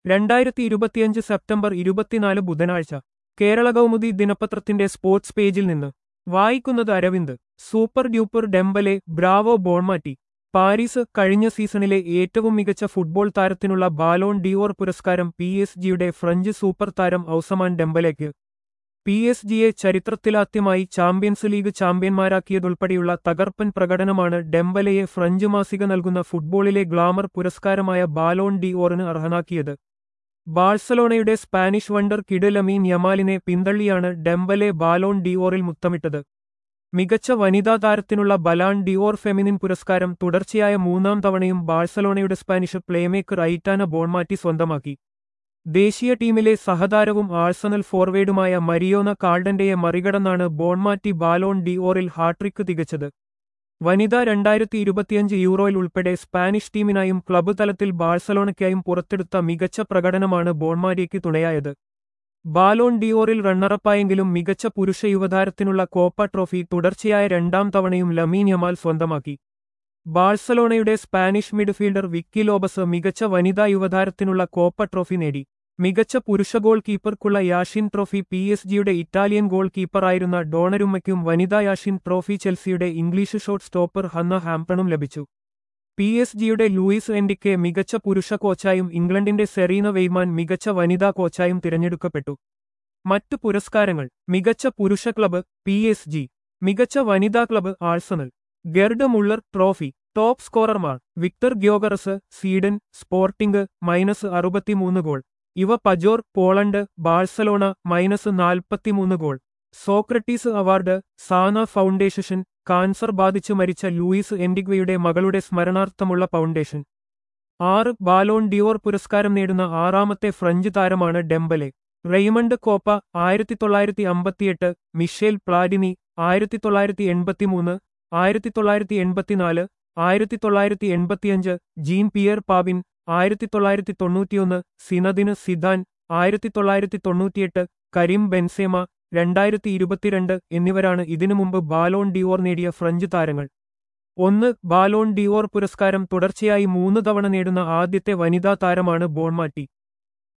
രണ്ടായിരത്തി ഇരുപത്തിയഞ്ച് സെപ്റ്റംബർ ഇരുപത്തിനാല് ബുധനാഴ്ച കേരള കൗമുദി ദിനപത്രത്തിന്റെ സ്പോർട്സ് പേജിൽ നിന്ന് വായിക്കുന്നത് Aravind super duper Dembele bravo Bonmati Paris കഴിഞ്ഞ സീസണിലെ ഏറ്റവും മികച്ച ഫുട്ബോൾ താരത്തിനുള്ള ബാലോൺ ഡിയോർ പുരസ്കാരം പി എസ് ജിയുടെ ഫ്രഞ്ച് സൂപ്പർ താരം ഔസമാൻ ഡെംബലേക്ക് പി എസ് ജിയെ ചരിത്രത്തിലാദ്യമായി ചാമ്പ്യൻസ് ലീഗ് ചാമ്പ്യന്മാരാക്കിയതുൾപ്പെടെയുള്ള തകർപ്പൻ പ്രകടനമാണ് ഡെംബലയെ ഫ്രഞ്ച് മാസിക നൽകുന്ന ഫുട്ബോളിലെ ഗ്ലാമർ പുരസ്കാരമായ ബാലോൺ ഡി ഓറിന് അർഹനാക്കിയത് ബാഴ്സലോണയുടെ സ്പാനിഷ് വണ്ടർ കിഡ് ലമീൻ യമാലിനെ പിന്തള്ളിയാണ് ഡെംബലെ ബാലോൺ ഡിയോറിൽ മുത്തമിട്ടത് മികച്ച വനിതാ താരത്തിനുള്ള ബലാൻ ഡിയോർ ഫെമിനിൻ പുരസ്കാരം തുടർച്ചയായ മൂന്നാം തവണയും ബാഴ്സലോണയുടെ സ്പാനിഷ് പ്ലേമേക്കർ ഐറ്റാന ബോൺമാറ്റി സ്വന്തമാക്കി ദേശീയ ടീമിലെ സഹതാരവും ആഴ്സണൽ ഫോർവേഡുമായ മരിയോന കാൾഡന്റെയെ മറികടന്നാണ് ബോൺമാറ്റി ബാലോൺ ഡിയോറിൽ ഹാട്രിക്ക് തികച്ചത് വനിതാ രണ്ടായിരത്തി ഇരുപത്തിയഞ്ച് യൂറോയിൽ ഉൾപ്പെടെ സ്പാനിഷ് ടീമിനായും ക്ലബ്ബ് തലത്തിൽ ബാഴ്സലോണയ്ക്കായും പുറത്തെടുത്ത മികച്ച പ്രകടനമാണ് ബോൺമാരിയയ്ക്ക് തുണയായത് ബാലോൺ ഡിയോറിൽ റണ്ണറപ്പായെങ്കിലും മികച്ച പുരുഷ യുവതാരത്തിനുള്ള കോപ്പ ട്രോഫി തുടർച്ചയായ രണ്ടാം തവണയും ലമീൻ യമാൽ സ്വന്തമാക്കി ബാഴ്സലോണയുടെ സ്പാനിഷ് മിഡ്ഫീൽഡർ വിക്കി ലോബസ് മികച്ച വനിതാ യുവതാരത്തിനുള്ള കോപ്പ ട്രോഫി നേടി മികച്ച പുരുഷ ഗോൾ കീപ്പർക്കുള്ള യാഷിൻ ട്രോഫി പി എസ് ജിയുടെ ഇറ്റാലിയൻ ഗോൾ കീപ്പറായിരുന്ന ഡോണരുമ്മയ്ക്കും വനിതാ യാഷിൻ ട്രോഫി ചെൽസിയുടെ ഇംഗ്ലീഷ് ഷോട്ട് സ്റ്റോപ്പർ ഹന്ന ഹാംപ്ടണും ലഭിച്ചു പി എസ് ജിയുടെ ലൂയിസ് എൻഡിക്കെ മികച്ച പുരുഷ കോച്ചായും ഇംഗ്ലണ്ടിന്റെ സെറീന വെയ്മാൻ മികച്ച വനിതാ കോച്ചായും തിരഞ്ഞെടുക്കപ്പെട്ടു മറ്റു പുരസ്കാരങ്ങൾ മികച്ച പുരുഷ ക്ലബ്ബ് പി എസ് ജി മികച്ച വനിതാ club Arsenal Gerd Muller trophy top സ്കോറർമാർ Viktor Gyokeres Sweden Sporting minus അറുപത്തിമൂന്ന് goal Ewa Pajor Poland Barcelona minus നാൽപ്പത്തിമൂന്ന് goal Socrates award Xana foundation cancer ബാധിച്ചു മരിച്ച ലൂയിസ് എൻഡിഗ്വയുടെ മകളുടെ സ്മരണാർത്ഥമുള്ള ഫൗണ്ടേഷൻ ആറ് ബാലോൺ ഡിയോർ പുരസ്കാരം നേടുന്ന ആറാമത്തെ ഫ്രഞ്ച് താരമാണ് ഡെംബലെ റെയ്മണ്ട് കോപ്പ ആയിരത്തി തൊള്ളായിരത്തി അമ്പത്തിയെട്ട് മിഷേൽ പ്ലാഡിനി ആയിരത്തി തൊള്ളായിരത്തി എൺപത്തിമൂന്ന് ആയിരത്തി തൊള്ളായിരത്തി എൺപത്തിനാല് ആയിരത്തി തൊള്ളായിരത്തി എൺപത്തിയഞ്ച് ജീൻ പിയർ പാബിൻ ആയിരത്തി തൊള്ളായിരത്തി തൊണ്ണൂറ്റിയൊന്ന് സിനദിന് സിദാൻ ആയിരത്തി തൊള്ളായിരത്തി തൊണ്ണൂറ്റിയെട്ട് കരീം ബെൻസേമ രണ്ടായിരത്തി ഇരുപത്തിരണ്ട് എന്നിവരാണ് ഇതിനു മുമ്പ് ബാലോൺ ഡിയോർ നേടിയ ഫ്രഞ്ച് താരങ്ങൾ ഒന്ന് ബാലോൺ ഡിയോർ പുരസ്കാരം തുടർച്ചയായി മൂന്ന് തവണ നേടുന്ന ആദ്യത്തെ വനിതാ താരമാണ് ബോൺമാറ്റി